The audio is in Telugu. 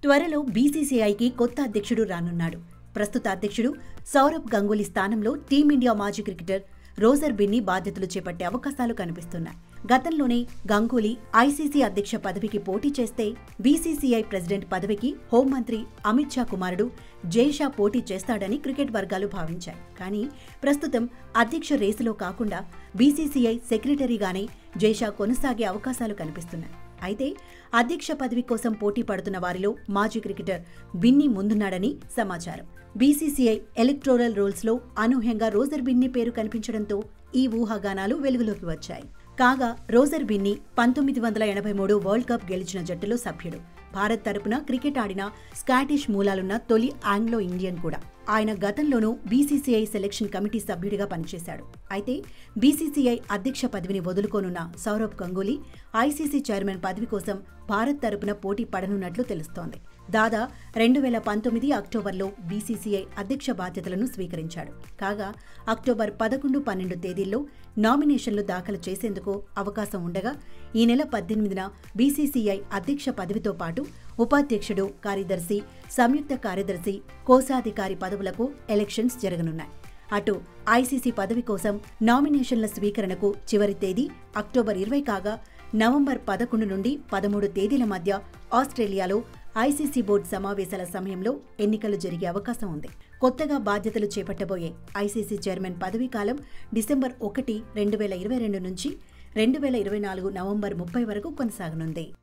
త్వరలో బీసీసీఐకి కొత్త అధ్యక్షుడు రానున్నాడు ప్రస్తుత అధ్యక్షుడు సౌరభ్ గంగూలీ స్థానంలో టీమిండియా మాజీ క్రికెటర్ రోజర్ బిన్ని బాధ్యతలు చేపట్టే అవకాశాలు కనిపిస్తున్నాయి గతంలోనే గంగూలీ ఐసీసీ అధ్యక్ష పదవికి పోటీ చేస్తే బీసీసీఐ ప్రెసిడెంట్ పదవికి హోంమంత్రి అమిత్ షా కుమారుడు జైషా పోటీ చేస్తాడని క్రికెట్ వర్గాలు భావించాయి కానీ ప్రస్తుతం అధ్యక్ష రేసులో కాకుండా బీసీసీఐ సెక్రటరీగానే జైషా కొనసాగే అవకాశాలు కనిపిస్తున్నాయి అయితే అధ్యక్ష పదవి కోసం పోటీ పడుతున్న వారిలో మాజీ క్రికెటర్ బిన్నీ ముందున్నాడని సమాచారం బీసీసీఐ ఎలక్టోరల్ రూల్స్లో అనూహ్యంగా రోజర్ బిన్నీ పేరు కనిపించడంతో ఈ ఊహాగానాలు వెలుగులోకి వచ్చాయి కాగా రోజర్ బిన్నీ పంతొమ్మిది వందల ఎనభై మూడు వరల్డ్ కప్ గెలిచిన జట్టులో సభ్యుడు భారత్ తరపున క్రికెట్ ఆడిన స్కాటిష్ మూలాలున్న తొలి ఆంగ్లో ఇండియన్ కూడా ఆయన గతంలోనూ బీసీసీఐ సెలక్షన్ కమిటీ సభ్యుడిగా పనిచేశాడు అయితే బీసీసీఐ అధ్యక్ష పదవిని వదులుకోనున్న సౌరవ్ గంగూలీ ఐసీసీ చైర్మన్ పదవి కోసం భారత్ తరపున పోటీ పడనున్నట్లు తెలుస్తోంది దాదా రెండు వేల పంతొమ్మిది అక్టోబర్లో బీసీసీఐ అధ్యక్ష బాధ్యతలను స్వీకరించాడు కాగా అక్టోబర్ పదకొండు పన్నెండు తేదీల్లో నామినేషన్లు దాఖలు చేసేందుకు అవకాశం ఉండగా ఈ నెల పద్దెనిమిదిన బీసీసీఐ అధ్యక్ష పదవితో పాటు ఉపాధ్యక్షుడు కార్యదర్శి సంయుక్త కార్యదర్శి కోశాధికారి పదవులకు ఎలక్షన్స్ జరగనున్నాయి అటు ఐసీసీ పదవి కోసం నామినేషన్ల స్వీకరణకు చివరి తేదీ అక్టోబర్ ఇరవై కాగా నవంబర్ పదకొండు నుండి పదమూడు తేదీల మధ్య ఆస్ట్రేలియాలో ఐసీసీ బోర్డు సమావేశాల సమయంలో ఎన్నికలు జరిగే అవకాశం ఉంది కొత్తగా బాధ్యతలు చేపట్టబోయే ఐసీసీ చైర్మన్ పదవీ కాలం డిసెంబర్ ఒకటి రెండు వేల ఇరవై రెండు నుంచి రెండు వేల ఇరవై నాలుగు నవంబర్ ముప్పై వరకు కొనసాగనుంది